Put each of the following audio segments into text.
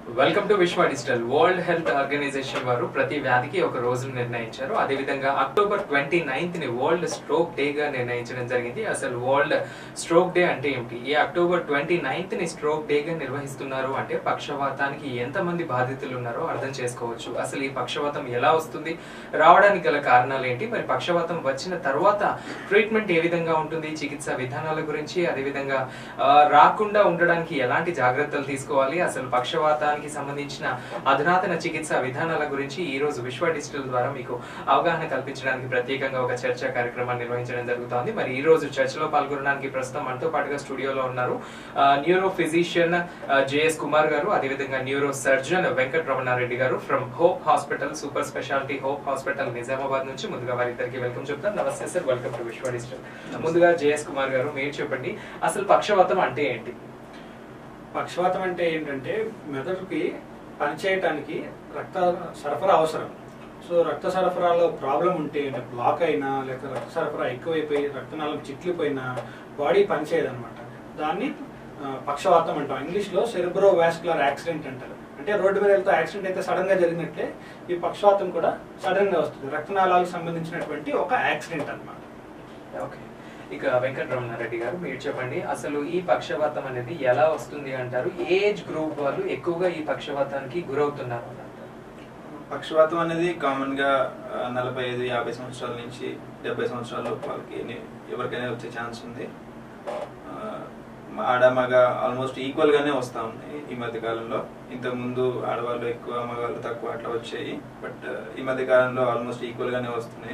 Welcome to Viswa digital world health organisation వారు ప్రతి వ్యాధికి ఒక రోజును నిర్ణయించారు అదేవిధంగా అక్టోబర్ ట్వంటీ నైన్త్ ని వరల్డ్ స్ట్రోక్ డే గా నిర్ణయించడం జరిగింది అసలు వరల్డ్ స్ట్రోక్ డే అంటే ఏమిటి ఈ అక్టోబర్ ట్వంటీ నైన్త్ ని స్ట్రోక్ డే గా నిర్వహిస్తున్నారు అంటే పక్షవాతానికి ఎంత మంది బాధితులు ఉన్నారో అర్థం చేసుకోవచ్చు అసలు ఈ పక్షవాతం ఎలా వస్తుంది రావడానికి గల కారణాలు ఏంటి మరి పక్షవాతం వచ్చిన తర్వాత ట్రీట్మెంట్ ఏ విధంగా ఉంటుంది చికిత్స విధానాల గురించి అదేవిధంగా ఆ, రాకుండా ఉండడానికి ఎలాంటి జాగ్రత్తలు తీసుకోవాలి అసలు పక్షవాతానికి సంబంధించిన అధునాతన చికిత్స విధానాల గురించి ఈ రోజు విశ్వ డిజిటల్ ద్వారా మీకు అవగాహన కల్పించడానికి ప్రత్యేకంగా ఒక చర్చా కార్యక్రమాన్ని నిర్వహించడం జరుగుతోంది మరి ఈ రోజు చర్చలో పాల్గొనడానికి ప్రస్తుతం మనతో పాటుగా స్టూడియోలో ఉన్నారు న్యూరో ఫిజిషియన్ జేఎస్ కుమార్ గారు అదేవిధంగా న్యూరో సర్జన్ వెంకట రమణారెడ్డి గారు from Hope Hospital super speciality Hope Hospital Nizamabad నుంచి ముందుగా వారిద్దరికి వెల్కమ్ చెప్తాను నమస్తే sir welcome to Viswa digital ముందుగా జేఎస్ కుమార్ గారు మీరు చెప్పండి అసలు పక్షవాతం అంటే ఏంటి పక్షవాతం అంటే ఏంటంటే మెదడుకి పనిచేయటానికి రక్త సరఫరా అవసరం సో రక్త సరఫరాలో ప్రాబ్లం ఉంటే అంటే బ్లాక్ అయినా లేక రక్త సరఫరా ఎక్కువైపోయి రక్తనాళం చిట్లిపోయినా బాడీ పనిచేయదు అనమాట దాన్ని ఆ, పక్షవాతం అంటాం ఇంగ్లీష్లో సెరిబ్రో వాస్కులర్ యాక్సిడెంట్ అంటారు అంటే రోడ్డు మీద వెళ్తే యాక్సిడెంట్ అయితే సడన్ గా జరిగినట్లే ఈ పక్షవాతం కూడా సడన్ గా వస్తుంది రక్తనాళాలకు సంబంధించినటువంటి ఒక యాక్సిడెంట్ అన్నమాట ఓకే ఇక వెంకటరమణారెడ్డి గారు మీరు చెప్పండి అసలు ఈ పక్షవాతం అనేది ఎలా వస్తుంది అంటారు ఏజ్ గ్రూప్ వాళ్ళు ఎక్కువగా ఈ పక్షవాతానికి గురవుతున్నారు అని అంటారు? పక్షవాతం అనేది కామన్ గా ఆ, నలభై ఐదు యాభై సంవత్సరాల నుంచి డెబ్బై సంవత్సరాల లోపు వాళ్ళకి ని- ఎవరికైనా వచ్చే ఛాన్స్ ఉంది ఆ, ఆడ మగ ఆల్మోస్ట్ ఈక్వల్ గానే వస్తా ఉన్నాయి ఈ మధ్య కాలంలో ఇంతకు ముందు ఆడవాళ్ళు ఎక్కువ మగవాళ్ళు తక్కువ అట్లా వచ్చాయి బట్ ఈ మధ్య కాలంలో ఆల్మోస్ట్ ఈక్వల్ గానే వస్తున్నాయి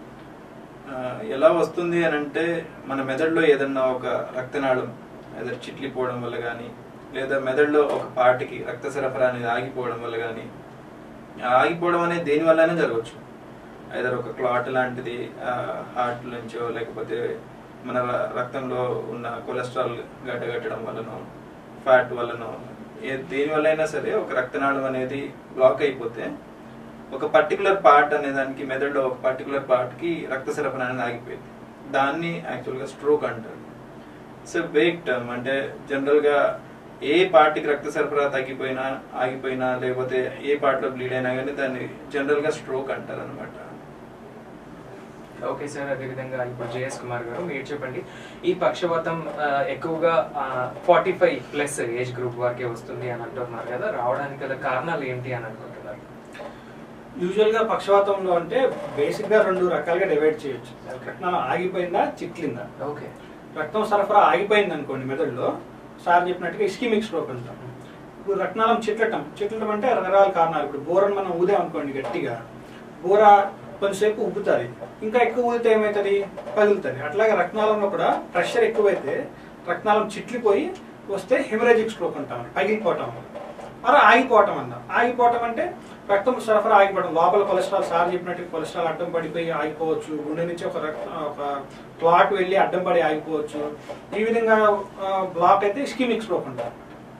ఆ, ఎలా వస్తుంది అని అంటే మన మెదడులో ఏదన్నా ఒక రక్తనాళం ఏదో చిట్లిపోవడం వల్ల కానీ లేదా మెదడులో ఒక పార్టీకి రక్త సరఫరా అనేది ఆగిపోవడం వల్ల కానీ ఆగిపోవడం అనేది దేని వల్లనే జరగవచ్చు ఐదర్ ఒక క్లాట్ లాంటిది హార్ట్ నుంచో లేకపోతే మన ర- రక్తంలో ఉన్న కొలెస్ట్రాల్ గడ్డగట్టడం వల్లనో ఫ్యాట్ వల్లనో ఏ దేని వల్ల అయినా సరే ఒక రక్తనాళం అనేది బ్లాక్ అయిపోతే ఒక పర్టికులర్ పార్ట్ అనే దానికి మెదడులో ఒక పర్టికులర్ పార్ట్కి రక్త సరఫరా అనేది ఆగిపోయింది దాన్ని యాక్చువల్గా స్ట్రోక్ అంటారు ఇట్స్ వేక్ టర్మ్ అంటే జనరల్ గా ఏ పార్టీకి రక్త సరఫరా తగ్గిపోయినా ఆగిపోయినా లేకపోతే ఏ పార్ట్ లో బ్లీడ్ అయినా కానీ దాన్ని జనరల్ గా స్ట్రోక్ అంటారు అనమాట ఓకే సార్ అదేవిధంగా ఇప్పుడు జేఎస్ కుమార్ గారు మీరు చెప్పండి ఈ పక్షవాతం ఆ, ఎక్కువగా forty five plus age group వారికే వస్తుంది అని అంటున్నారు కదా రావడానికి గల కారణాలు ఏంటి అని అనుకుంటున్నారు యూజువల్ గా పక్షవాతంలో అంటే బేసిక్ గా రెండు రకాలుగా డివైడ్ చేయొచ్చు రక్తనాళం ఆగిపోయిందా చిట్లిందా ఓకే రక్తం సరఫరా ఆగిపోయింది అనుకోండి మెదడులో సార్ చెప్పినట్టుగా ఇస్కిమిక్ స్ట్రోక్ అంటాం ఇప్పుడు రక్తనాళం చిట్లటం చిట్లటం అంటే రకరకాల కారణాలు ఇప్పుడు బోరని మనం ఊదాం అనుకోండి గట్టిగా బోర కొంతసేపు ఉబ్బుతుంది ఇంకా ఎక్కువ ఊదితే ఏమవుతుంది పగులుతుంది అట్లాగే రక్తనాళంలో కూడా ప్రెషర్ ఎక్కువైతే రక్తనాళం చిట్లిపోయి వస్తే హెమరేజిక్ స్ట్రోక్ అంటాం పగిలిపోవటం మరి ఆగిపోవటం అందాం ఆగిపోవటం అంటే రక్తం సరఫరా ఆగిపోవడం లోపల కొలెస్ట్రాల్ సార్ చెప్పినట్టు కొలెస్ట్రాల్ అడ్డం పడిపోయి ఆగిపోవచ్చు గుండె నుంచి ఒక రక్త ఒక క్లాట్ వెళ్ళి అడ్డం పడి ఆగిపోవచ్చు ఈ విధంగా బ్లాక్ అయితే స్కీమిక్ స్ట్రోక్ అంటారు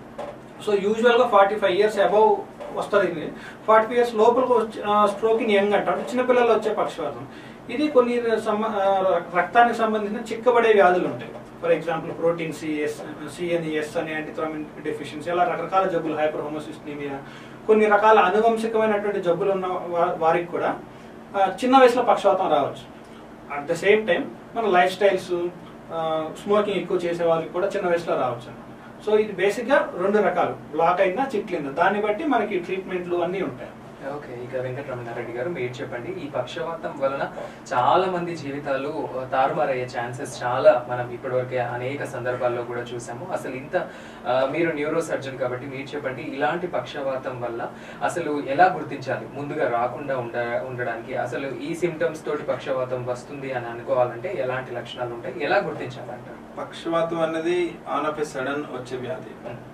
సో యూజువల్ గా ఫార్టీ ఫైవ్ ఇయర్స్ అబౌవ్ వస్తుంది ఇది ఫార్టీ ఫైవ్ ఇయర్స్ లోపలికి స్ట్రోక్ యంగ్ అంటారు చిన్నపిల్లల్లో వచ్చే పక్షవాతం ఇది కొన్ని సంబ- ఆ, రక్తానికి సంబంధించిన చిక్కబడే వ్యాధులు ఉంటాయి for example protein CS C and S అనే యాంటీథ్రామిన్ డెఫిషియన్సీ అలా రకరకాల జబ్బులు హైపర్ హోమోసిస్టీమియా కొన్ని రకాల అనువంశికమైనటువంటి జబ్బులు ఉన్న వా- వారికి కూడా ఆ, చిన్న వయసులో పక్షవాతం రావచ్చు అట్ ద సేమ్ టైం మన లైఫ్ స్టైల్స్ స్మోకింగ్ ఎక్కువ చేసే వాళ్ళకి కూడా చిన్న వయసులో రావచ్చు అన్నమాట సో ఇది బేసిక్ గా రెండు రకాలు బ్లాక్ అయిందా చిట్లిందా దాన్ని బట్టి మనకి ట్రీట్మెంట్లు అన్నీ ఉంటాయి ఓకే ఇక వెంకటరమణారెడ్డి గారు మీరు చెప్పండి ఈ పక్షవాతం వలన చాలా మంది జీవితాలు ఆ, తారుమారయ్యే ఛాన్సెస్ చాలా మనం ఇప్పటివరకే అనేక సందర్భాల్లో కూడా చూసాము అసలు ఇంత ఆ, మీరు న్యూరో సర్జన్ కాబట్టి మీరు చెప్పండి ఇలాంటి పక్షవాతం వల్ల అసలు ఎలా గుర్తించాలి ముందుగా రాకుండా ఉండ ఉండడానికి అసలు ఈ సిమ్టమ్స్ తోటి పక్షవాతం వస్తుంది అని అనుకోవాలంటే ఎలాంటి లక్షణాలు ఉంటాయి ఎలా గుర్తించాలంటారు పక్షవాతం అనేది ఆన్ ఆఫ్ ఎ సడన్ వచ్చే వ్యాధి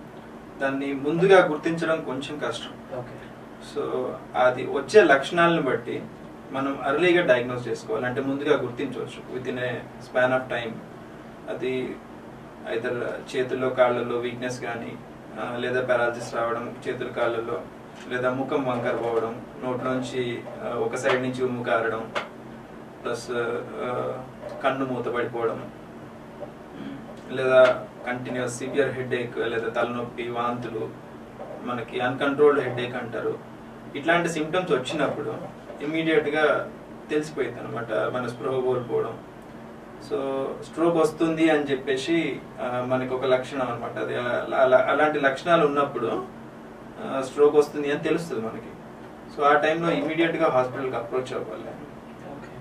దాన్ని ముందుగా గుర్తించడం కొంచెం కష్టం ఓకే సో అది వచ్చే లక్షణాలను బట్టి మనం అర్లీగా డయాగ్నోస్ చేసుకోవాలి అంటే ముందుగా గుర్తించవచ్చు within a span of time అది ఐదర్ చేతుల్లో కాళ్ళల్లో వీక్నెస్ కానీ లేదా పారాలసిస్ రావడం చేతుల కాళ్ళల్లో లేదా ముఖం వంకర పోవడం నోట్లోంచి ఆ, ఒక సైడ్ నుంచి ఉమ్ము కారడం ప్లస్ కన్ను మూతపడిపోవడం లేదా కంటిన్యూస్ సివియర్ హెడ్ ఏక్ లేదా తలనొప్పి వాంతులు మనకి అన్కంట్రోల్డ్ హెడేక్ అంటారు ఇట్లాంటి సిమ్టమ్స్ వచ్చినప్పుడు ఇమీడియట్ గా తెలిసిపోయింది అనమాట మన స్పృహ కోల్పోవడం సో స్ట్రోక్ వస్తుంది అని చెప్పేసి ఆ, మనకి ఒక లక్షణం అనమాట అది అలా- అలా- అలాంటి లక్షణాలు ఉన్నప్పుడు స్ట్రోక్ వస్తుంది అని తెలుస్తుంది మనకి సో ఆ టైంలో ఇమీడియట్ గా హాస్పిటల్కి అప్రోచ్ అవ్వాలి ఓకే.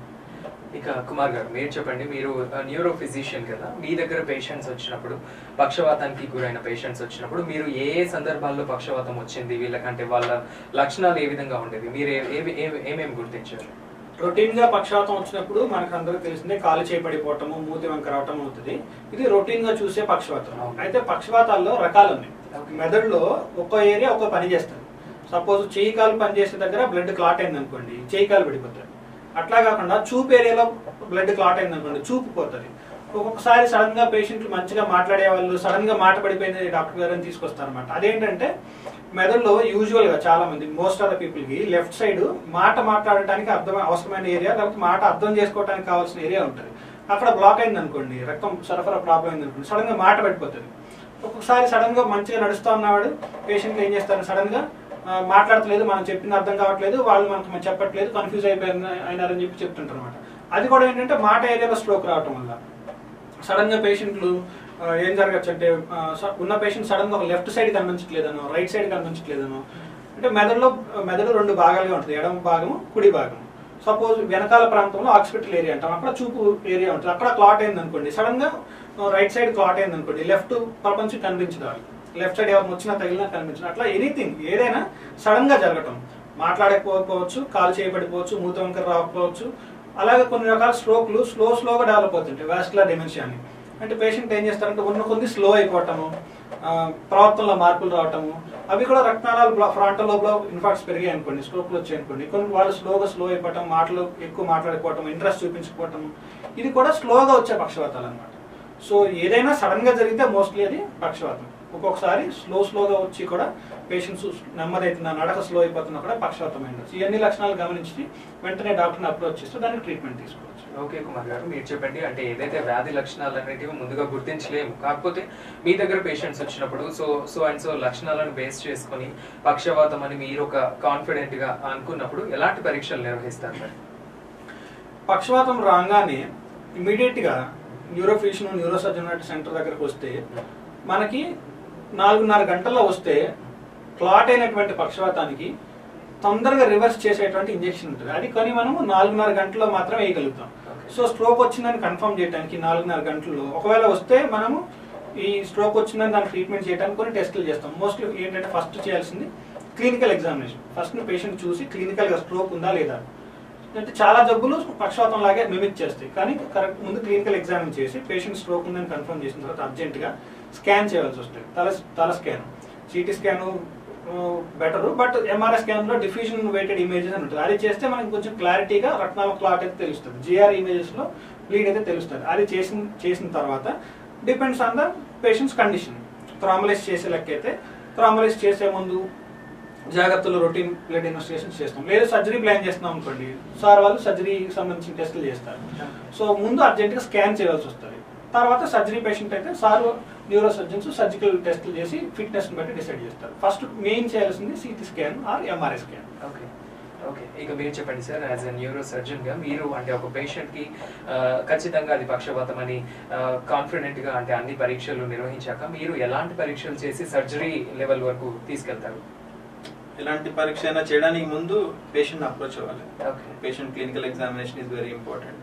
ఇక కుమార్ గారు మీరు చెప్పండి మీరు న్యూరో ఫిజిషియన్ కదా మీ దగ్గర పేషెంట్స్ వచ్చినప్పుడు పక్షవాతానికి గురైన పేషెంట్స్ వచ్చినప్పుడు మీరు ఏ ఏ సందర్భాల్లో పక్షవాతం వచ్చింది వీళ్ళకంటే వాళ్ళ లక్షణాలు ఏ విధంగా ఉండేది మీరు ఏ- ఏవి- ఏవి- ఏమేమి గుర్తించారు రొటీన్ గా పక్షవాతం వచ్చినప్పుడు మనకు అందరికీ తెలిసిందే కాలు చేపడిపోవటము మూతి వంక రావటం అవుతుంది ఇది రొటీన్ గా చూసే పక్షవాతం అయితే పక్షవాతాల్లో రకాలు ఉన్నాయి మెదడులో ఒక్కో ఏరియా ఒక్కో పని చేస్తుంది సపోజ్ చేయి కాలు పని చేసే దగ్గర బ్లడ్ క్లాట్ అయింది అనుకోండి చేయి కాలు పడిపోతుంది అట్లా కాకుండా చూపు ఏరియాలో బ్లడ్ క్లాట్ అయింది అనుకోండి చూపు పోతుంది ఒక్కొక్కసారి సడన్ గా పేషెంట్లు మంచిగా మాట్లాడే వాళ్ళు సడన్ గా మాట పడిపోయింది డాక్టర్ గారు అని తీసుకొస్తారు అనమాట అదేంటంటే మెదడులో యూజువల్ గా చాలా మంది మోస్ట్ ఆఫ్ ద పీపుల్ కి లెఫ్ట్ సైడ్ మాట మాట్లాడటానికి అర్థం అవసరమైన ఏరియా లేకపోతే మాట అర్థం చేసుకోవడానికి కావాల్సిన ఏరియా ఉంటుంది అక్కడ బ్లాక్ అయింది అనుకోండి రక్తం సరఫరా ప్రాబ్లం అయింది అనుకోండి సడన్ గా మాట పడిపోతుంది ఒక్కొక్కసారి సడన్ గా మంచిగా నడుస్తా ఉన్నవాడు పేషెంట్ ఏం చేస్తారు సడన్ గా ఆ, మాట్లాడట్లేదు మనం చెప్పింది అర్థం కావట్లేదు వాళ్ళు మనకు మనం చెప్పట్లేదు కన్ఫ్యూజ్ అయిపోయిన అయినారని చెప్పి చెప్తుంటారు అనమాట అది కూడా ఏంటంటే మాట ఏరియాలో స్ట్రోక్ రావటం వల్ల సడన్ గా పేషెంట్లు ఆ, ఏం జరగచ్చు అంటే ఆ, స- ఉన్న పేషెంట్ సడన్ గా ఒక లెఫ్ట్ సైడ్ కనిపించట్లేదనో రైట్ సైడ్ కనిపించట్లేదనో అంటే మెదడులో మెదడు రెండు భాగాలుగా ఉంటుంది ఎడమ భాగము కుడి భాగం సపోజ్ వెనకాల ప్రాంతంలో హాస్పిటల్ ఏరియా అంటాం అక్కడ చూపు ఏరియా ఉంటుంది అక్కడ క్లాట్ అయింది అనుకోండి సడన్ గా రైట్ సైడ్ క్లాట్ అయింది అనుకోండి లెఫ్ట్ ప్రపంచం కనిపించదు లెఫ్ట్ సైడ్ ఎవరు వచ్చినా తగిలినా కనిపించదు అట్లా ఎనీథింగ్ ఏదైనా సడన్ గా జరగటం మాట్లాడకపోవచ్చు కాలు చేయబడిపోవచ్చు మూత వంకర రాకపోవచ్చు అలాగే కొన్ని రకాల స్ట్రోక్లు స్లో స్లోగా డెవలప్ అవుతుంటాయి వాస్కులర్ డిమెన్షియా అని అంటే పేషెంట్ ఏం చేస్తారంటే ఉన్న కొద్ది స్లో అయిపోవటము ఆ, ప్రవర్తనలో మార్పులు రావటము అవి కూడా రక్తనాళాలు ఫ్రంటల్ లోపల ఇన్ఫాక్ట్స్ పెరిగాయి అనుకోండి స్ట్రోక్లు వచ్చాయి అనుకోండి కొన్ని వాళ్ళు స్లోగా స్లో అయిపోవటం మాటలు ఎక్కువ మాట్లాడుకోవటం ఇంట్రెస్ట్ చూపించుకోవటం ఇది కూడా స్లోగా వచ్చే పక్షవాతాలు అన్నమాట సో ఏదైనా సడన్ గా జరిగితే మోస్ట్లీ అది పక్షవాతం ఒక్కొక్కసారి స్లో స్లోగా వచ్చి కూడా పేషెంట్స్ నెమ్మది అవుతున్నా నడక స్లో అయిపోతున్నా కూడా పక్షవాతం అయింది ఇవన్నీ లక్షణాలు గమనించి వెంటనే డాక్టర్ని అప్రోచ్ చేస్తే దానికి ట్రీట్మెంట్ తీసుకోవచ్చు ఓకే కుమార్ గారు మీరు చెప్పండి అంటే ఏదైతే వ్యాధి లక్షణాలు అనేటివి ముందుగా గుర్తించలేము కాకపోతే మీ దగ్గర పేషెంట్స్ వచ్చినప్పుడు సో సో అండ్ సో లక్షణాలను బేస్ చేసుకొని పక్షవాతం అని మీరు ఒక కాన్ఫిడెంట్ గా అనుకున్నప్పుడు ఎలాంటి పరీక్షలు నిర్వహిస్తారు మరి పక్షవాతం రాగానే ఇమీడియట్ గా న్యూరోఫిషన్ న్యూరో సర్జన్ సెంటర్ దగ్గరకు వస్తే మనకి నాలుగున్నర గంటల్లో వస్తే క్లాట్ అయినటువంటి పక్షవాతానికి తొందరగా రివర్స్ చేసేటువంటి ఇంజెక్షన్ ఉంటుంది అది కానీ మనము నాలుగున్నర గంటల్లో మాత్రం వేయగలుగుతాం సో స్ట్రోక్ వచ్చిందని కన్ఫర్మ్ చేయడానికి నాలుగున్నర గంటల్లో ఒకవేళ వస్తే మనము ఈ స్ట్రోక్ వచ్చిందని దానికి ట్రీట్మెంట్ చేయడానికి కొన్ని టెస్టులు చేస్తాం మోస్ట్లీ ఏంటంటే ఫస్ట్ చేయాల్సింది క్లినికల్ ఎగ్జామినేషన్ ఫస్ట్ పేషెంట్ చూసి క్లినికల్ గా స్ట్రోక్ ఉందా లేదా అంటే చాలా జబ్బులు పక్షవాతం లాగే మిమిక్ చేస్తాయి కానీ కరెక్ట్ ముందు క్లినికల్ ఎగ్జామిన్ చేసి పేషెంట్ స్ట్రోక్ ఉందని కన్ఫర్మ్ చేసిన తర్వాత అర్జెంట్ గా స్కాన్ చేయాల్సి వస్తుంది తల తల scan CT scan better but MRI scan లో డిఫ్యూజన్ వెయిటెడ్ ఇమేజెస్ అని ఉంటుంది అది చేస్తే మనకి కొంచెం క్లారిటీగా రక్నాల క్లాట్ అయితే తెలుస్తుంది జిఆర్ ఇమేజెస్ లో బ్లీడ్ అయితే తెలుస్తుంది అది చేసిన చేసిన తర్వాత depends on the patient's condition thrombolyse చేసే లెక్క అయితే థ్రాంబలైజ్ చేసే ముందు జాగ్రత్తలు రొటీన్ బ్లడ్ ఇన్వెస్టిగేషన్ చేస్తాం లేదా సర్జరీ ప్లాన్ చేస్తున్నాం అనుకోండి సార్ వాళ్ళు సర్జరీకి సంబంధించిన టెస్టులు చేస్తారు సో ముందు అర్జెంట్ గా స్కాన్ చేయాల్సి వస్తుంది తర్వాత సర్జరీ పేషెంట్ అయితే సార్ న్యూరో సర్జన్స్ సర్జికల్ టెస్టులు చేసి ఫిట్నెస్ బట్టి డిసైడ్ చేస్తారు ఫస్ట్ మెయిన్ చేయాల్సింది CT scan or MRI scan okay okay ఇక మీరు చెప్పండి sir as a neuro surgeon గా మీరు అంటే ఒక పేషెంట్ కి ఆ, ఖచ్చితంగా అది పక్షపాతం అని కాన్ఫిడెంట్ గా అంటే అన్ని పరీక్షలు నిర్వహించాక మీరు ఎలాంటి పరీక్షలు చేసి సర్జరీ లెవెల్ వరకు తీసుకెళ్తారు ఇలాంటి పరీక్ష అయినా చేయడానికి ముందు పేషెంట్ అప్రోచ్ అవ్వాలి okay patient clinical examination is very important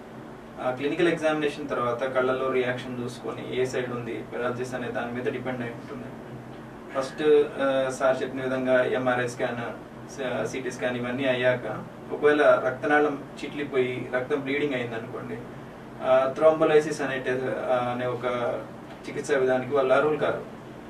ఆ క్లినికల్ ఎగ్జామినేషన్ తర్వాత కళ్ళలో రియాక్షన్ చూసుకొని ఏ సైడ్ ఉంది పెరాలసిస్ అనే దాని మీద డిపెండ్ అయి ఉంటుంది ఫస్ట్ సార్ చెప్పిన విధంగా ఎంఆర్ఐ స్కాన్ సిటీ స్కాన్ ఇవన్నీ అయ్యాక ఒకవేళ రక్తనాళం చిట్లిపోయి రక్తం బ్లీడింగ్ అయింది అనుకోండి థ్రోంబోలైసిస్ అనే టె- ఆ, అనే ఒక చికిత్సా విధానికి వాళ్ళు అర్హులు కారు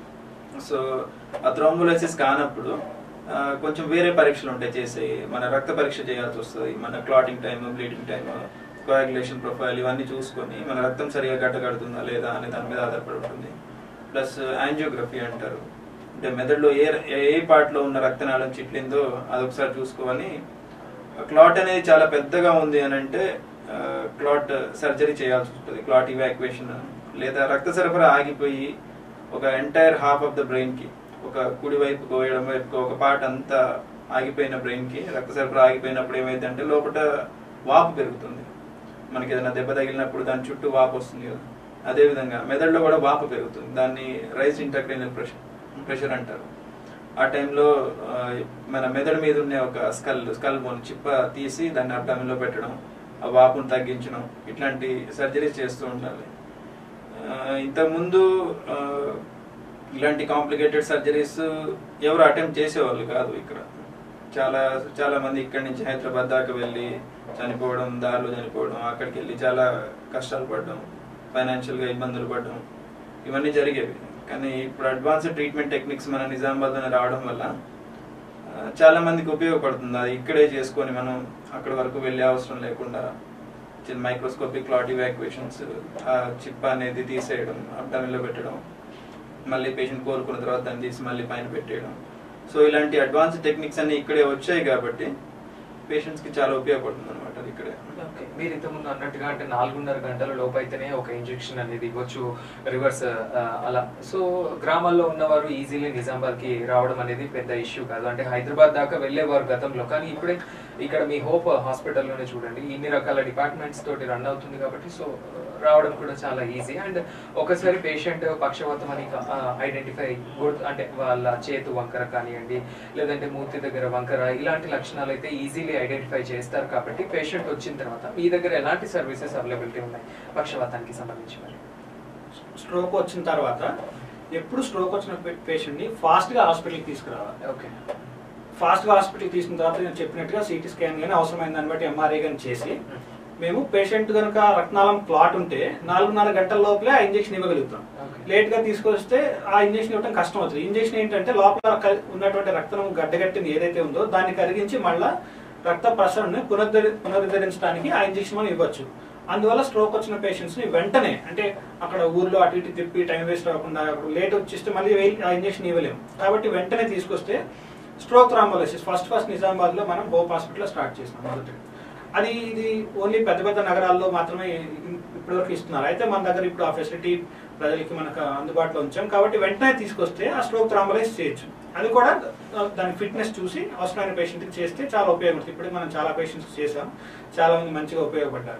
సో ఆ థ్రోంబోలైసిస్ కానప్పుడు ఆ, కొంచెం వేరే పరీక్షలు ఉంటాయి చేసే మన రక్త పరీక్ష చేయాల్సి వస్తుంది మన clotting time bleeding time coagulation profile ఇవన్నీ చూసుకొని మన రక్తం సరిగా గడ్డగడుతుందా లేదా అనే దాని మీద ఆధారపడి ఉంటుంది ప్లస్ యాంజియోగ్రఫీ అంటారు అంటే మెదడులో ఏ ఏ part లో ఉన్న రక్తనాళం చిట్లిందో అదొకసారి చూసుకోవాలి క్లాట్ అనేది చాలా పెద్దగా ఉంది అని అంటే క్లాట్ సర్జరీ చేయాల్సి ఉంటుంది క్లాట్ ఇవాక్యువేషన్ లేదా రక్త సరఫరా ఆగిపోయి ఒక entire half of the brain కి ఒక కుడి వైపుకో ఎడమ వైపుకో ఒక పార్ట్ అంతా ఆగిపోయిన బ్రెయిన్ కి రక్త సరఫరా ఆగిపోయినప్పుడు ఏమైందంటే లోపల వాపు పెరుగుతుంది మనకి ఏదైనా దెబ్బ తగిలినప్పుడు దాని చుట్టూ వాపు వస్తుంది కదా అదే విధంగా మెదడులో కూడా వాపు పెరుగుతుంది దాన్ని రైజ్ ఇంటర్క్రైనల్ ప్రెషర్ ప్రెషర్ అంటారు ఆ టైంలో ఆ, మన మెదడు మీద ఉండే ఒక స్కల్ స్కల్ బోన్ చిప్ప తీసి దాన్ని అబ్డామిన్లో పెట్టడం ఆ వాపును తగ్గించడం ఇట్లాంటి సర్జరీస్ చేస్తూ ఉండాలి ఆ, ఇంతకుముందు ఆ, ఇలాంటి కాంప్లికేటెడ్ సర్జరీస్ ఎవరు అటెంప్ట్ చేసేవాళ్ళు కాదు ఇక్కడ చాలా చాలా మంది ఇక్కడి నుంచి హైదరాబాద్ దాకా వెళ్ళి చనిపోవడం దారిలో చనిపోవడం అక్కడికి వెళ్ళి చాలా కష్టాలు పడడం ఫైనాన్షియల్ గా ఇబ్బందులు పడడం ఇవన్నీ జరిగేవి కానీ ఇప్పుడు అడ్వాన్స్డ్ ట్రీట్మెంట్ టెక్నిక్స్ మన నిజామాబాద్లోనే రావడం వల్ల ఆ, చాలా మందికి ఉపయోగపడుతుంది అది ఇక్కడే చేసుకొని మనం అక్కడ వరకు వెళ్ళే అవసరం లేకుండా చిన్న మైక్రోస్కోపిక్ క్లాట్ ఇవాక్యుయేషన్స్ ఆ చిప్ అనేది తీసేయడం అబ్డామిన్లో పెట్టడం మళ్ళీ పేషెంట్ కోలుకున్న తర్వాత దాన్ని తీసి మళ్ళీ పైన పెట్టేయడం సో ఇలాంటి అడ్వాన్స్ టెక్నిక్స్ అన్ని ఇక్కడే వచ్చాయి కాబట్టి పేషెంట్స్ కి చాలా ఉపయోగపడుతుంది అనమాట అది ఇక్కడే ఓకే మీరు ఇంతకుముందు అన్నట్టుగా అంటే నాలుగున్నర గంటల లోపు అయితేనే ఒక ఇంజెక్షన్ అనేది ఇవ్వచ్చు రివర్స్ అలా సో గ్రామాల్లో ఉన్నవారు ఈజీలీ నిజామాబాద్ కి రావడం అనేది పెద్ద ఇష్యూ కాదు అంటే హైదరాబాద్ దాకా వెళ్ళేవారు గతంలో కానీ ఇప్పుడే ఇక్కడ మీ హోప్ హాస్పిటల్లోనే చూడండి ఇన్ని రకాల డిపార్ట్మెంట్స్ తోటి రన్ అవుతుంది కాబట్టి సో రావడం కూడా చాలా ఈజీ అండ్ ఒకసారి పేషెంట్ పక్షవాతం అని ఐడెంటిఫై అంటే వాళ్ళ చేతు వంకర కానివ్వండి లేదంటే మూర్తి దగ్గర వంకర ఇలాంటి లక్షణాలు అయితే ఈజీలీ ఐడెంటిఫై చేస్తారు కాబట్టి పేషెంట్ వచ్చిన తర్వాత మీ దగ్గర ఎలాంటి సర్వీసెస్ అవైలబిలిటీ ఉన్నాయి పక్షవాతానికి సంబంధించి మరి స్ట్రోక్ వచ్చిన తర్వాత ఎప్పుడు స్ట్రోక్ వచ్చిన పేషెంట్ ని ఫాస్ట్ గా హాస్పిటల్కి తీసుకురావాలి ఓకే ఫాస్ట్ గా హాస్పిటల్కి తీసుకున్న తర్వాత నేను చెప్పినట్టుగా సిటీ స్కాన్ కానీ అవసరమైన దాన్ని బట్టి ఎంఆర్ఐ కానీ చేసి మేము పేషెంట్ కనుక రక్తనాళం క్లాట్ ఉంటే నాలుగున్నర గంటల లోపలే ఆ ఇంజెక్షన్ ఇవ్వగలుగుతాం Okay. లేట్ గా తీసుకొస్తే ఆ ఇంజెక్షన్ ఇవ్వడం కష్టం అవుతుంది ఇంజెక్షన్ ఏంటంటే లోపల క- ఉన్నటువంటి రక్తం గడ్డగట్టింది ఏదైతే ఉందో దాన్ని కరిగించి మళ్ళా రక్త ప్రసరణని పునరుద్ధరి పునరుద్ధరించడానికి ఆ ఇంజెక్షన్ మనం ఇవ్వచ్చు అందువల్ల స్ట్రోక్ వచ్చిన పేషెంట్స్ ని వెంటనే అంటే అక్కడ ఊర్లో అటు ఇటు తిప్పి టైం వేస్ట్ అవ్వకుండా లేట్ వచ్చేస్తే మళ్ళీ వెయిల్- ఆ ఇంజెక్షన్ ఇవ్వలేము కాబట్టి వెంటనే తీసుకొస్తే stroke thrombolysis first first Nizamabad లో మనం హోప్ హాస్పిటల్ స్టార్ట్ చేసాం మొదటి అది ఇది ఓన్లీ పెద్ద పెద్ద నగరాల్లో మాత్రమే ఇప్పటివరకు ఇస్తున్నారు అయితే మన దగ్గర ఇప్పుడు ఆ ఫెసిలిటీ ప్రజలకి మనకు అందుబాటులో ఉంచాం కాబట్టి వెంటనే తీసుకొస్తే ఆ స్ట్రోక్ థ్రాంబలైజ్ చేయొచ్చు అది కూడా ఆ, దాని ఫిట్నెస్ చూసి అవసరమైన పేషెంట్కి చేస్తే చాలా ఉపయోగపడుతుంది ఇప్పుడు మనం చాలా పేషెంట్స్ చేసాం చాలా మంది మంచిగా ఉపయోగపడ్డారు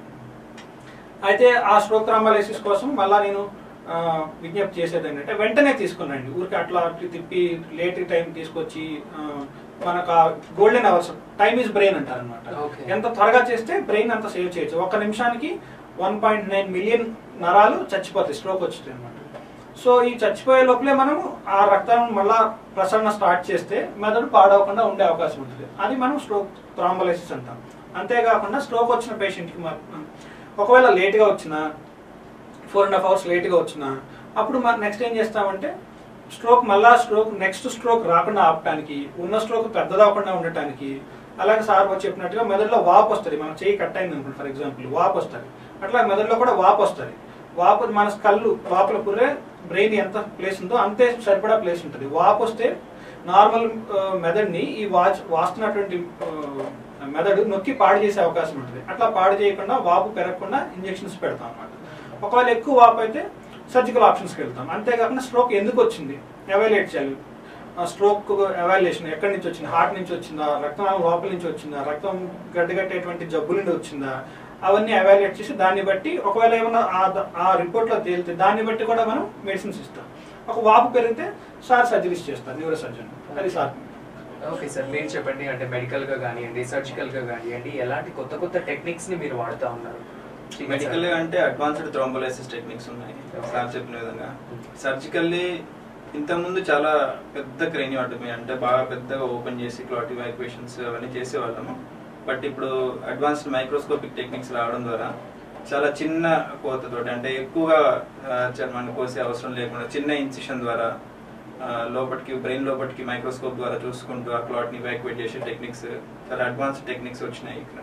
అయితే ఆ స్ట్రోక్ థ్రాంబలైసిస్ కోసం మళ్ళా నేను ఆ, విజ్ఞప్తి చేసేది ఏంటంటే వెంటనే తీసుకున్నాండి ఊరికి అట్లా అట్లా తిప్పి లేట్ టైం తీసుకొచ్చి ఆ, మనకు ఆ golden hours time is brain అంటారు అనమాట Okay. ఎంత త్వరగా చేస్తే బ్రెయిన్ అంత సేవ్ చేయొచ్చు ఒక నిమిషానికి వన్ పాయింట్ నైన్ మిలియన్ నరాలు చచ్చిపోతాయి స్ట్రోక్ వచ్చింది అనమాట సో ఈ చచ్చిపోయే లోపలే మనం ఆ రక్తం మళ్ళా ప్రసరణ స్టార్ట్ చేస్తే మెదడు పాడవకుండా ఉండే అవకాశం ఉంటుంది అది మనం స్ట్రోక్ థ్రాంబలైసిస్ అంటాం అంతేకాకుండా స్ట్రోక్ వచ్చిన పేషెంట్కి మాత్రం ఒకవేళ లేట్గా వచ్చినా ఫోర్ అండ్ హాఫ్ అవర్స్ లేట్గా వచ్చినా అప్పుడు మనం నెక్స్ట్ ఏం చేస్తామంటే స్ట్రోక్ మళ్ళా స్ట్రోక్ నెక్స్ట్ స్ట్రోక్ రాకుండా ఆపడానికి ఉన్న స్ట్రోక్ పెద్దదవకుండా ఉండటానికి అలాగే సార్ వచ్చి చెప్పినట్టుగా మెదడులో వాపు వస్తుంది మన చేయి కట్ అయింది అనుకోండి ఫర్ ఎగ్జాంపుల్ వాపు వస్తుంది అట్లా మెదడులో కూడా వాపు వస్తుంది వాపు మన కళ్ళు లోపల పుర్రే బ్రెయిన్ ఎంత ప్లేస్ ఉందో అంతే సరిపడా ప్లేస్ ఉంటుంది వాపు వస్తే నార్మల్ మెదడుని ఈ వాచ్ వాస్తున్నటువంటి ఆ, మెదడు నొక్కి పాడు చేసే అవకాశం ఉంటుంది అట్లా పాడు చేయకుండా వాపు పెరగకుండా ఇంజెక్షన్స్ పెడతాం అన్నమాట ఒకవేళ ఎక్కువ వాపు అయితే సర్జికల్ ఆప్షన్స్కి వెళ్తాం అంతేకాకుండా స్ట్రోక్ ఎందుకు వచ్చింది ఎవాల్యుయేట్ చేయాలి స్ట్రోక్ ఎవాల్యుయేషన్ ఎక్కడి నుంచి వచ్చింది హార్ట్ నుంచి వచ్చిందా రక్తనాళం లోపల నుంచి వచ్చిందా రక్తం గడ్డగట్టేటువంటి జబ్బు నుండి వచ్చిందా అవన్నీ ఎవాల్యుయేట్ చేసి దాన్ని బట్టి ఒకవేళ ఏమైనా ఆ- ఆ రిపోర్ట్ లో తేలితే దాన్ని బట్టి కూడా మనం మెడిసిన్స్ ఇస్తాం ఒక వాపు పెరిగితే సార్ సర్జరీస్ చేస్తారు న్యూరో సర్జన్ అది సార్ ఓకే సార్ మీరు చెప్పండి అంటే మెడికల్ గా కానివ్వండి సర్జికల్ గా కానివ్వండి ఎలాంటి కొత్త కొత్త టెక్నిక్స్ ని మీరు వాడుతా ఉన్నారు మెడికల్ అంటే అడ్వాన్స్డ్ థ్రోంబోలైసిస్ టెక్నిక్స్ ఉన్నాయి సార్ చెప్పిన విధంగా సర్జికల్లీ ఇంతకుముందు చాలా పెద్ద క్రేనియోటమీ అంటే బాగా పెద్దగా ఓపెన్ చేసి క్లాట్ ఇవాక్యుయేషన్స్ అవన్నీ చేసేవాళ్ళము బట్ ఇప్పుడు అడ్వాన్స్డ్ మైక్రోస్కోపిక్ టెక్నిక్స్ రావడం ద్వారా చాలా చిన్న కోతతోటి అంటే ఎక్కువగా ఆ, చర్మాన్ని కోసే అవసరం లేకుండా చిన్న ఇన్సిషన్ ద్వారా ఆ, లోపలికి బ్రెయిన్ లోపలికి మైక్రోస్కోప్ ద్వారా చూసుకుంటూ ఆ క్లాట్ని ఇవాక్యుయేట్ చేసే టెక్నిక్స్ చాలా అడ్వాన్స్డ్ టెక్నిక్స్ వచ్చినాయి ఇక్కడ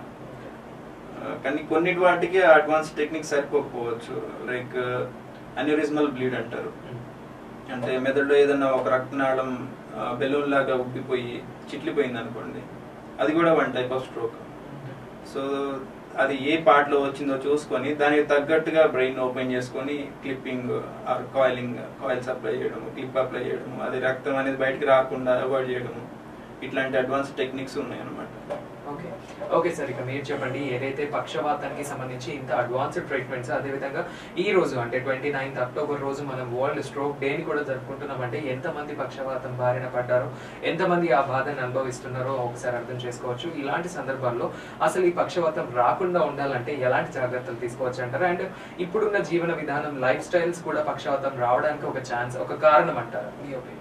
ఆ, కానీ కొన్నిటి వాటికి అడ్వాన్స్ టెక్నిక్స్ సరిపోకపోవచ్చు లైక్ అన్యూరిజమల్ బ్లీడ్ అంటారు అంటే మెదడులో ఏదైనా ఒక రక్తనాళం బెలూన్ లాగా ఉబ్బిపోయి చిట్లిపోయింది అనుకోండి అది కూడా one type of stroke so అది ఏ part లో వచ్చిందో చూసుకొని దానికి తగ్గట్టుగా బ్రెయిన్ ఓపెన్ చేసుకొని clipping or coiling coils apply చేయడము క్లిప్ అప్లై చేయడము అది రక్తం అనేది బయటికి రాకుండా అవాయిడ్ చేయడము ఇట్లాంటి అడ్వాన్స్ టెక్నిక్స్ ఉన్నాయి అన్నమాట ఓకే ఓకే సార్ ఇక మీరు చెప్పండి ఏదైతే పక్షవాతానికి సంబంధించి ఇంత అడ్వాన్స్డ్ ట్రీట్మెంట్స్ అదేవిధంగా ఈ రోజు అంటే ట్వంటీ నైన్త్ అక్టోబర్ రోజు మనం వరల్డ్ స్ట్రోక్ డేని కూడా జరుపుకుంటున్నామంటే ఎంతమంది పక్షవాతం బారిన పడ్డారో ఎంతమంది ఆ బాధను అనుభవిస్తున్నారో ఒకసారి అర్థం చేసుకోవచ్చు ఇలాంటి సందర్భాల్లో అసలు ఈ పక్షవాతం రాకుండా ఉండాలంటే ఎలాంటి జాగ్రత్తలు తీసుకోవచ్చు అంటారు అండ్ ఇప్పుడున్న జీవన విధానం లైఫ్ స్టైల్స్ కూడా పక్షవాతం రావడానికి ఒక ఛాన్స్ ఒక కారణం అంటారు మీ ఒపీనియన్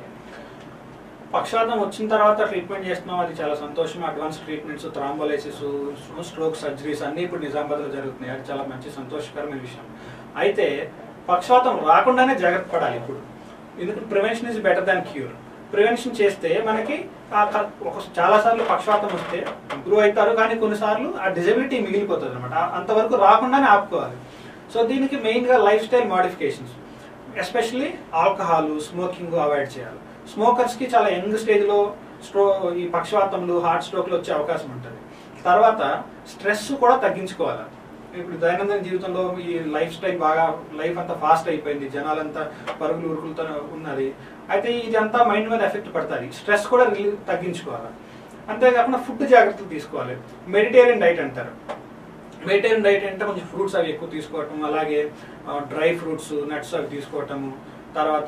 పక్షవాతం వచ్చిన తర్వాత ట్రీట్మెంట్ చేస్తున్నాం అది చాలా సంతోషం advance treatments thrombolysis stroke surgeries అన్ని ఇప్పుడు నిజామాబాద్లో జరుగుతున్నాయి అది చాలా మంచి సంతోషకరమైన విషయం అయితే పక్షవాతం రాకుండానే జాగ్రత్త పడాలి ఇప్పుడు ఎందుకంటే prevention is better than cure prevention చేస్తే మనకి ఆ క- ఒక చాలా సార్లు పక్షవాతం వస్తే ఇంప్రూవ్ అవుతారు కానీ కొన్నిసార్లు ఆ డిజబిలిటీ మిగిలిపోతుంది అనమాట అంతవరకు రాకుండానే ఆపుకోవాలి సో దీనికి మెయిన్గా life style modifications especially alcohol smoking avoid చేయాలి స్మోకర్స్ కి చాలా యంగ్ స్టేజ్ లో స్ట్రో ఈ పక్షవాతములు హార్ట్ స్ట్రోక్లు వచ్చే అవకాశం ఉంటుంది తర్వాత స్ట్రెస్ కూడా తగ్గించుకోవాలి ఇప్పుడు దైనందిన జీవితంలో ఈ లైఫ్ స్టైల్ బాగా లైఫ్ అంతా ఫాస్ట్ అయిపోయింది జనాలంతా పరుగులు ఉరుకులతో ఉన్నది అయితే ఇది అంతా మైండ్ మీద ఎఫెక్ట్ పడుతుంది స్ట్రెస్ కూడా రిలీవ్ తగ్గించుకోవాలి అంతేకాకుండా ఫుడ్ జాగ్రత్తలు తీసుకోవాలి మెడిటేరియన్ డైట్ అంటారు మెడిటేరియన్ డైట్ అంటే కొంచెం ఫ్రూట్స్ అవి ఎక్కువ తీసుకోవటం అలాగే డ్రై ఫ్రూట్స్ నట్స్ అవి తీసుకోవటము తర్వాత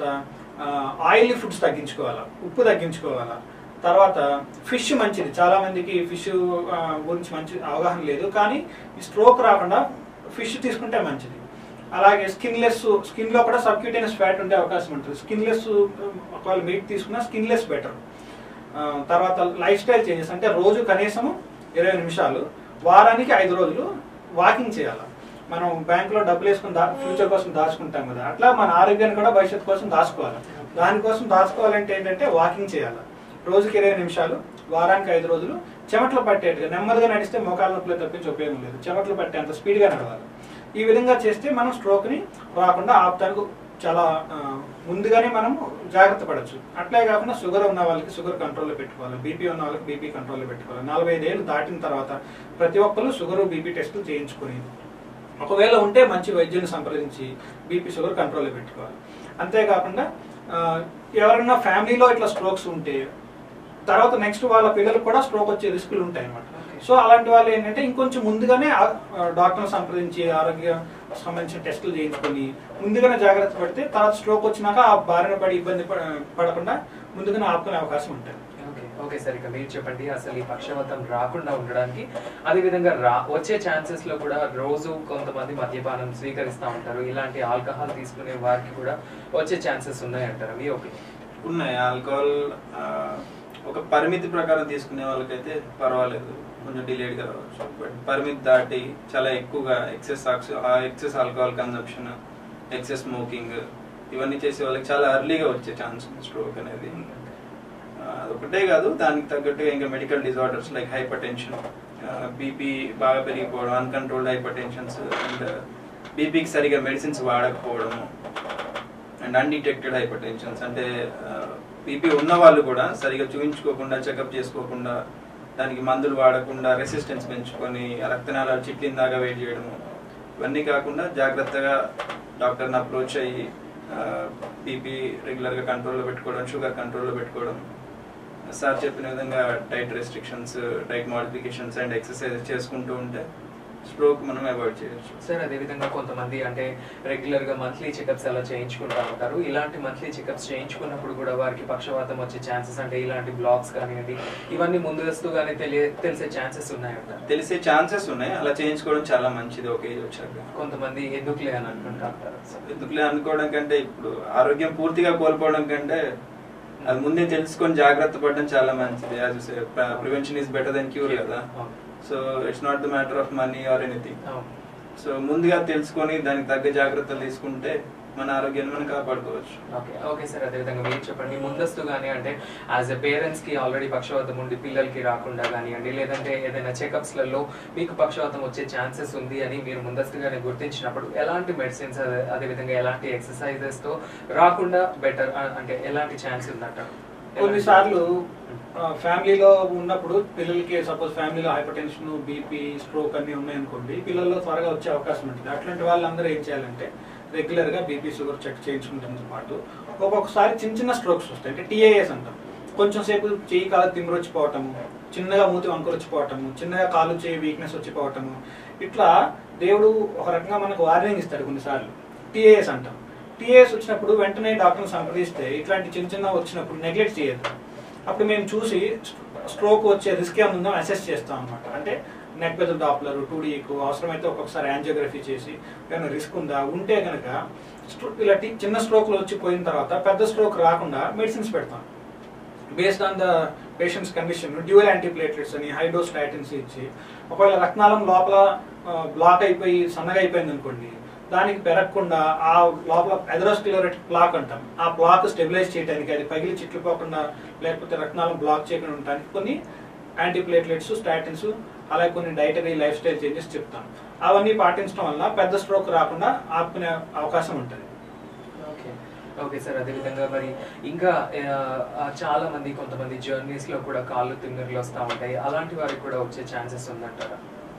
ఆయిల్ ఫుడ్స్ తగ్గించుకోవాలా ఉప్పు తగ్గించుకోవాలా తర్వాత ఫిష్ మంచిది చాలా మందికి ఫిష్ గురించి మంచి అవగాహన లేదు కానీ ఈ స్ట్రోక్ రాకుండా ఫిష్ తీసుకుంటే మంచిది అలాగే స్కిన్లెస్ స్కిన్ లో కూడా సబ్క్యూటేనియస్ ఫ్యాట్ ఉండే అవకాశం ఉంటుంది స్కిన్లెస్ ఒకవేళ మీట్ తీసుకున్నా స్కిన్లెస్ బెటర్ తర్వాత లైఫ్ స్టైల్ చేంజెస్ అంటే రోజు కనీసం ఇరవై నిమిషాలు వారానికి ఐదు రోజులు వాకింగ్ చేయాలి మనం బ్యాంకులో డబ్బులు వేసుకుని దా ఫ్యూచర్ కోసం దాచుకుంటాం కదా అట్లా మన ఆరోగ్యాన్ని కూడా భవిష్యత్తు కోసం దాచుకోవాలి దానికోసం దాచుకోవాలంటే ఏంటంటే వాకింగ్ చేయాలి రోజుకి ఇరవై నిమిషాలు వారానికి ఐదు రోజులు చెమటలు పట్టేట్టుగా నెమ్మదిగా నడిస్తే మోకాల నొప్పులు తప్పించి ఉపయోగం లేదు చెమటలు పట్టే అంత స్పీడ్గా నడవాలి ఈ విధంగా చేస్తే మనం స్ట్రోక్ని రాకుండా ఆపుతానికి చాలా ఆ, ముందుగానే మనం జాగ్రత్త పడచ్చు అట్లే కాకుండా షుగర్ ఉన్న వాళ్ళకి షుగర్ కంట్రోల్లో పెట్టుకోవాలి బీపీ ఉన్న వాళ్ళకి బీపీ కంట్రోల్లో పెట్టుకోవాలి నలభై ఐదేళ్ళు దాటిన తర్వాత ప్రతి ఒక్కరు షుగర్ బీపీ టెస్టులు చేయించుకొని ఒకవేళ ఉంటే మంచి వైద్యుని సంప్రదించి బీపీ షుగర్ కంట్రోల్లో పెట్టుకోవాలి అంతేకాకుండా ఆ, ఎవరైనా ఫ్యామిలీలో ఇట్లా స్ట్రోక్స్ ఉంటే తర్వాత నెక్స్ట్ వాళ్ళ పిల్లలకు కూడా స్ట్రోక్ వచ్చే రిస్కులు ఉంటాయి అన్నమాట Okay. సో అలాంటి వాళ్ళు ఏంటంటే ఇంకొంచెం ముందుగానే డాక్టర్ సంప్రదించి ఆరోగ్య సంబంధించిన టెస్టులు చేయించుకొని ముందుగానే జాగ్రత్త పడితే తర్వాత స్ట్రోక్ వచ్చినాక ఆ బారిన పడి ఇబ్బంది ప- పడకుండా ముందుగానే ఆపుకునే అవకాశం ఉంటుంది ఓకే ఓకే సార్ ఇక మీరు చెప్పండి అసలు ఈ పక్షవాతం రాకుండా ఉండడానికి అదే విధంగా రా వచ్చే ఛాన్సెస్ లో కూడా రోజు కొంతమంది మద్యపానం స్వీకరిస్తూ ఉంటారు ఇలాంటి ఆల్కహాల్ తీసుకునే వారికి కూడా వచ్చే ఛాన్సెస్ ఉన్నాయంటారు మీ ఒపీనియన్ ఉన్నాయి ఆల్కహాల్ ఆ, ఒక పరిమితి ప్రకారం తీసుకునే వాళ్ళకైతే పర్వాలేదు కొంచెం డిలేడ్గా రావచ్చు బట్ పరిమితి దాటి చాలా ఎక్కువగా excess excess alcohol consumption excess smoking ఇవన్నీ చేసే వాళ్ళకి చాలా ఎర్లీగా వచ్చే ఛాన్స్ ఉంది స్ట్రోక్ అనేది ఆ, అదొకటే కాదు దానికి తగ్గట్టుగా ఇంకా medical disorders like hypertension BP బాగా పెరిగిపోవడం అన్కంట్రోల్డ్ హైపర్ టెన్షన్స్ అండ్ బీపీకి సరిగా మెడిసిన్స్ వాడకపోవడము అండ్ అన్డిటెక్టెడ్ హైపర్ టెన్షన్స్ అంటే బీపీ ఉన్న వాళ్ళు కూడా సరిగా చూపించుకోకుండా చెకప్ చేసుకోకుండా దానికి మందులు వాడకుండా రెసిస్టెన్స్ పెంచుకొని ఆ రక్తనాళాలు చిట్లిన దాకా వెయిట్ చేయడము ఇవన్నీ కాకుండా జాగ్రత్తగా డాక్టర్ని అప్రోచ్ అయ్యి బీపీ రెగ్యులర్గా కంట్రోల్లో పెట్టుకోవడం షుగర్ కంట్రోల్లో పెట్టుకోవడం సార్ చెప్పిన విధంగా diet restrictions diet modifications and exercise చేసుకుంటూ ఉంటే స్ట్రోక్ మనం అవాయిడ్ చేయొచ్చు సార్ అదే విధంగా కొంతమంది అంటే రెగ్యులర్ గా మంత్లీ చెకప్స్ అలా చేయించుకుంటా ఉంటారు ఇలాంటి మంత్లీ చెకప్స్ చేయించుకున్నప్పుడు కూడా వారికి పక్షవాతం వచ్చే ఛాన్సెస్ అంటే ఇలాంటి బ్లాక్స్ కానివ్వండి ఇవన్నీ ముందస్తుగానే తెలియ తెలిసే ఛాన్సెస్ ఉన్నాయంట తెలిసే ఛాన్సెస్ ఉన్నాయి అలా చేయించుకోవడం చాలా మంచిది ఒక ఏజ్ వచ్చాక కొంతమంది ఎందుకులే అని అనుకుంటా ఉంటారు సో ఎందుకులే అనుకోవడం కంటే ఇప్పుడు ఆరోగ్యం పూర్తిగా కోల్పోవడం కంటే అది ముందే తెలుసుకొని జాగ్రత్త పడడం చాలా మంచిది as prevention is better than cure కదా అవును. So it's not the matter of money or anything అవును. సో ముందుగా తెలుసుకొని దానికి తగ్గ జాగ్రత్తలు తీసుకుంటే మన ఆరోగ్యాన్ని మనం కాపాడుకోవచ్చు ఓకే ఓకే సార్ అదేవిధంగా మీరు చెప్పండి ముందస్తుగానే అంటే యాజ్ ఎ పేరెంట్స్ కి ఆల్రెడీ పక్షవాతం ఉండి పిల్లలకి రాకుండా కానివ్వండి లేదంటే ఏదైనా చెకప్స్ లలో మీకు పక్షవాతం వచ్చే ఛాన్సెస్ ఉంది అని మీరు ముందస్తుగానే గుర్తించినప్పుడు ఎలాంటి మెడిసిన్స్ అదే విధంగా ఎలాంటి ఎక్సర్సైజెస్ తో రాకుండా బెటర్ అంటే ఎలాంటి ఛాన్స్ ఉందంట కొన్నిసార్లు ఫ్యామిలీలో ఉన్నప్పుడు పిల్లలకి సపోజ్ ఫ్యామిలీలో హైపర్ టెన్షన్ బీపీ స్ట్రోక్ అన్ని ఉన్నాయనుకోండి పిల్లల్లో త్వరగా వచ్చే అవకాశం ఉంటుంది అట్లాంటి వాళ్ళందరూ ఏం చేయాలంటే రెగ్యులర్ గా బీపీ షుగర్ చెక్ చేయించుకుంటున్న పాటు ఒక్కొక్కసారి చిన్న చిన్న స్ట్రోక్స్ వస్తాయి అంటే టీఏఎస్ అంటాం కొంచెం సేపు చెయ్యి కాలు తిమ్మిరి వచ్చిపోవటము చిన్నగా మూతి వంకరు వచ్చిపోవటము చిన్నగా కాలు చేయి వీక్నెస్ వచ్చిపోవటము ఇట్లా దేవుడు ఒక రకంగా మనకు వార్నింగ్ ఇస్తాడు కొన్నిసార్లు టీఏఎస్ అంటాం టీఏఎస్ వచ్చినప్పుడు వెంటనే డాక్టర్ని సంప్రదిస్తే ఇట్లాంటి చిన్న చిన్న వచ్చినప్పుడు నెగ్లెక్ట్ చేయదు అప్పుడు మేము చూసి స్ట్రోక్ వచ్చే రిస్క్ ఏమైనా ఉందో అసెస్ చేస్తాం అనమాట అంటే నెక్ పెద్ద డాప్లర్ టూ డీకు అవసరమైతే ఒక్కొక్కసారి యాంజియోగ్రఫీ చేసి ఏమైనా రిస్క్ ఉందా ఉంటే కనుక ఇలా టి- చిన్న స్ట్రోక్లు వచ్చి పోయిన తర్వాత పెద్ద స్ట్రోక్ రాకుండా మెడిసిన్స్ పెడతాం based on the patient's condition dual antiplatelets అని హై డోస్ డైటన్స్ ఇచ్చి ఒకవేళ రక్తనాళం లోపల బ్లాక్ అయిపోయి సన్నగా అయిపోయింది అనుకోండి దానికి పెరగకుండా ఆ లోపల ఎథరోస్క్లెరోటిక్ ప్లాక్ అంటాం ఆ ప్లాక్ స్టెబిలైజ్ చేయడానికి అది పగిలి చిట్లిపోకుండా లేకపోతే రక్తనాళం బ్లాక్ చేయకుండా ఉండడానికి కొన్ని యాంటీప్లేట్లెట్స్ స్టాటిన్స్ అలాగే కొన్ని డైటరీ లైఫ్ స్టైల్ చేంజెస్ చెప్తాం అవన్నీ పాటించడం వల్ల పెద్ద స్ట్రోక్ రాకుండా ఆపుకునే అవకాశం ఉంటుంది ఓకే ఓకే సార్ అదేవిధంగా మరి ఇంకా ఆ, ఆ, చాలా మంది కొంతమంది జర్నీస్ లో కూడా కాళ్ళు తిమ్మిర్లు వస్తూ ఉంటాయి అలాంటి వారికి కూడా వచ్చే ఛాన్సెస్ ఉందంటారా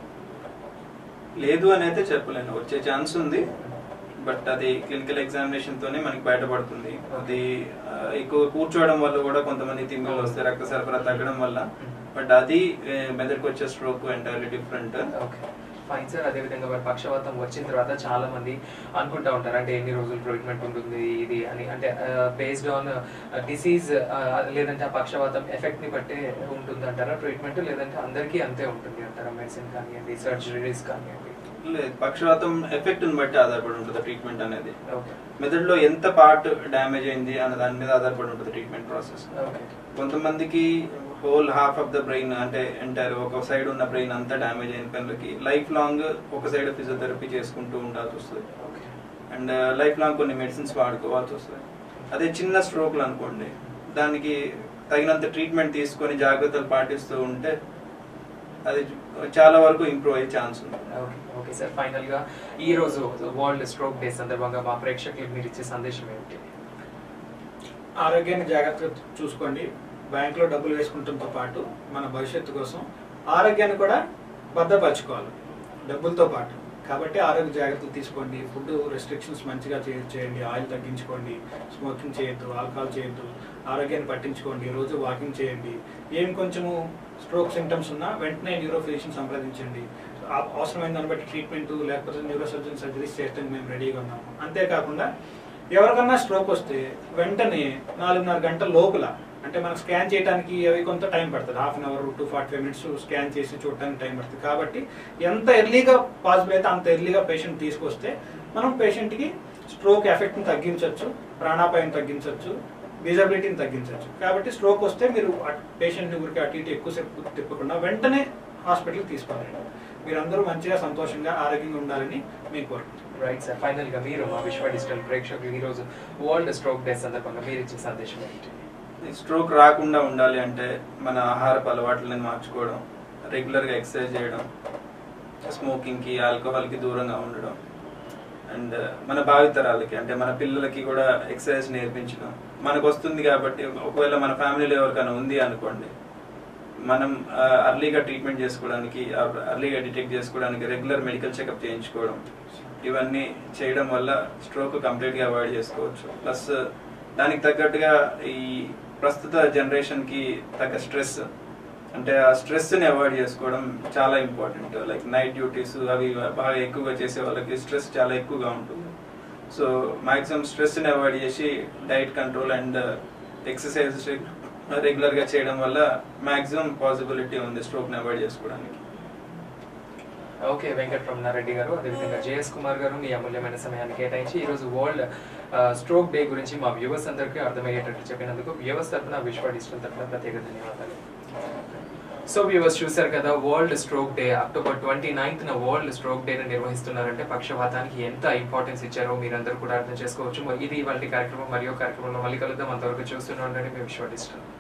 లేదు అని అయితే చెప్పలేను వచ్చే ఛాన్స్ ఉంది బట్ అది క్లినికల్ ఎగ్జామినేషన్ తోనే మనకి బయటపడుతుంది అది ఆ, ఎక్కువ కూర్చోవడం వల్ల కూడా కొంతమంది తిమ్మిళ్ళు వస్తాయి రక్త సరఫరా తగ్గడం వల్ల బట్ అది ఏ, మెదడుకు వచ్చే stroke entirely different okay fine sir అదేవిధంగా మరి పక్షవాతం వచ్చిన తర్వాత చాలా మంది అనుకుంటా ఉంటారు అంటే ఎన్ని రోజులు ట్రీట్మెంట్ ఉంటుంది ఇది అని అంటే బేస్డ్ ఆన్ డిసీజ్ లేదంటే ఆ పక్షవాతం ఎఫెక్ట్ ని బట్టే ఉంటుంది అంటారా ట్రీట్మెంట్ లేదంటే అందరికీ అంతే ఉంటుంది అంటారా మెడిసిన్ కానివ్వండి సర్జరీస్ కానివ్వండి లేదు పక్షవాతం ఎఫెక్ట్ బట్టి ఆధారపడి ఉంటుంది ట్రీట్మెంట్ అనేది ఓకే మెదడులో ఎంత పార్ట్ డ్యామేజ్ అయింది అన్న దాని మీద ఆధారపడి ఉంటుంది ట్రీట్మెంట్ ప్రాసెస్ ఓకే కొంతమందికి whole half of the brain అంటే ఎంటైర్ ఒక సైడ్ ఉన్న బ్రెయిన్ అంతా డ్యామేజ్ అయిన పిల్లలకి లైఫ్ లాంగ్ ఒక సైడ్ ఫిజియోథెరపీ చేసుకుంటూ ఉండాల్సి వస్తుంది ఓకే అండ్ లైఫ్ లాంగ్ కొన్ని మెడిసిన్స్ వాడుకోవాల్సి వస్తుంది అదే చిన్న స్ట్రోక్లు అనుకోండి దానికి తగినంత ట్రీట్మెంట్ తీసుకొని జాగ్రత్తలు పాటిస్తూ ఉంటే అది చాలా వరకు ఇంప్రూవ్ అయ్యే ఛాన్స్ ఉంది ఓకే ఓకే సార్ ఫైనల్ గా ఈ రోజు వరల్డ్ స్ట్రోక్ డే సందర్భంగా మా ప్రేక్షకులకు మీరు ఇచ్చే సందేశం ఏమిటి ఆరోగ్యాన్ని జాగ్రత్తగా చూసుకోండి బ్యాంకులో డబ్బులు వేసుకుంటంతో పాటు మన భవిష్యత్తు కోసం ఆరోగ్యాన్ని కూడా భద్రపరచుకోవాలి డబ్బులతో పాటు కాబట్టి ఆరోగ్య జాగ్రత్తలు తీసుకోండి ఫుడ్ రెస్ట్రిక్షన్స్ మంచిగా చే- చేయండి ఆయిల్ తగ్గించుకోండి స్మోకింగ్ చేయొద్దు ఆల్కహాల్ చేయొద్దు ఆరోగ్యాన్ని పట్టించుకోండి రోజు వాకింగ్ చేయండి ఏం కొంచెము స్ట్రోక్ సిమ్టమ్స్ ఉన్నా వెంటనే న్యూరో ఫిజిషియన్ సంప్రదించండి ఆ- అవసరమైన దాన్ని బట్టి ట్రీట్మెంట్ లేకపోతే న్యూరో సర్జన్ సర్జరీస్ చేయడానికి మేము రెడీగా ఉన్నాము అంతేకాకుండా ఎవరికన్నా స్ట్రోక్ వస్తే వెంటనే నాలుగున్నర గంటల లోపల అంటే మనకు స్కాన్ చేయడానికి అవి కొంత టైం పడుతుంది half an hour two forty five minutes scan చేసి చూడడానికి టైం పడుతుంది కాబట్టి ఎంత ఎర్లీగా పాసిబుల్ అయితే అంత ఎర్లీగా పేషెంట్ తీసుకొస్తే మనం పేషెంట్కి స్ట్రోక్ ఎఫెక్ట్ని తగ్గించవచ్చు ప్రాణాపాయం తగ్గించవచ్చు డిజబిలిటీని తగ్గించవచ్చు కాబట్టి స్ట్రోక్ వస్తే మీరు పేషెంట్ని ఊరికి అటు ఇటు ఎక్కువసేపు తిప్పకుండా వెంటనే హాస్పిటల్కి తీసుకోవాలండి మీరందరూ మంచిగా సంతోషంగా ఆరోగ్యంగా ఉండాలని మేము కోరుకుంటున్నాం రైట్ సార్ ఫైనల్ గా మీరు మా విశ్వ డిజిటల్ ప్రేక్షకులు ఈ రోజు వరల్డ్ స్ట్రోక్ డే సందర్భంగా మీరు ఇచ్చే సందేశం ఏంటి స్ట్రోక్ రాకుండా ఉండాలి అంటే మన ఆహారపు అలవాట్లను మార్చుకోవడం రెగ్యులర్గా ఎక్సర్సైజ్ చేయడం స్మోకింగ్కి ఆల్కహాల్కి దూరంగా ఉండడం అండ్ మన భావితరాలకి అంటే మన పిల్లలకి కూడా ఎక్సర్సైజ్ నేర్పించడం మనకు వస్తుంది కాబట్టి ఒకవేళ మన ఫ్యామిలీలో ఎవరికైనా ఉంది అనుకోండి మనం అర్లీగా ట్రీట్మెంట్ చేసుకోవడానికి అర్లీగా డిటెక్ట్ చేసుకోవడానికి రెగ్యులర్ మెడికల్ చెకప్ చేయించుకోవడం ఇవన్నీ చేయడం వల్ల స్ట్రోక్ కంప్లీట్గా అవాయిడ్ చేసుకోవచ్చు ప్లస్ దానికి తగ్గట్టుగా ఈ ప్రస్తుత జనరేషన్కి తగ్గ స్ట్రెస్ అంటే ఆ స్ట్రెస్ని అవాయిడ్ చేసుకోవడం చాలా ఇంపార్టెంట్ లైక్ నైట్ డ్యూటీస్ అవి బాగా ఎక్కువగా చేసే వాళ్ళకి స్ట్రెస్ చాలా ఎక్కువగా ఉంటుంది సో మాక్సిమం స్ట్రెస్ని అవాయిడ్ చేసి డైట్ కంట్రోల్ అండ్ ఎక్సర్సైజ్ రెగ్యులర్గా చేయడం వల్ల మాక్సిమం పాసిబిలిటీ ఉంది స్ట్రోక్ని అవాయిడ్ చేసుకోవడానికి ఓకే వెంకట రమణారెడ్డి గారు అదేవిధంగా జేఎస్ కుమార్ గారు మీ అమూల్యమైన సమయాన్ని కేటాయించి ఈ రోజు వరల్డ్ స్ట్రోక్ డే గురించి మా వ్యూవర్స్ అందరికీ అర్థమయ్యేటట్టు చెప్పినందుకు వ్యూవర్స్ తరఫున విశ్వ డిజిటల్ తరఫున ప్రత్యేక ధన్యవాదాలు సో వ్యూవర్స్ చూశారు కదా world stroke day October twenty ninth న వరల్డ్ స్ట్రోక్ డే నిర్వహిస్తున్నారంటే పక్షవాతానికి ఎంత ఇంపార్టెన్స్ ఇచ్చారో మీరందరూ కూడా అర్థం చేసుకోవచ్చు ఇది ఇవాళ కార్యక్రమం మరియు కార్యక్రమంలో మళ్ళీ కలుద్దాం అంతవరకు చూస్తూనే ఉండండి మీ విశ్వ డిజిటల్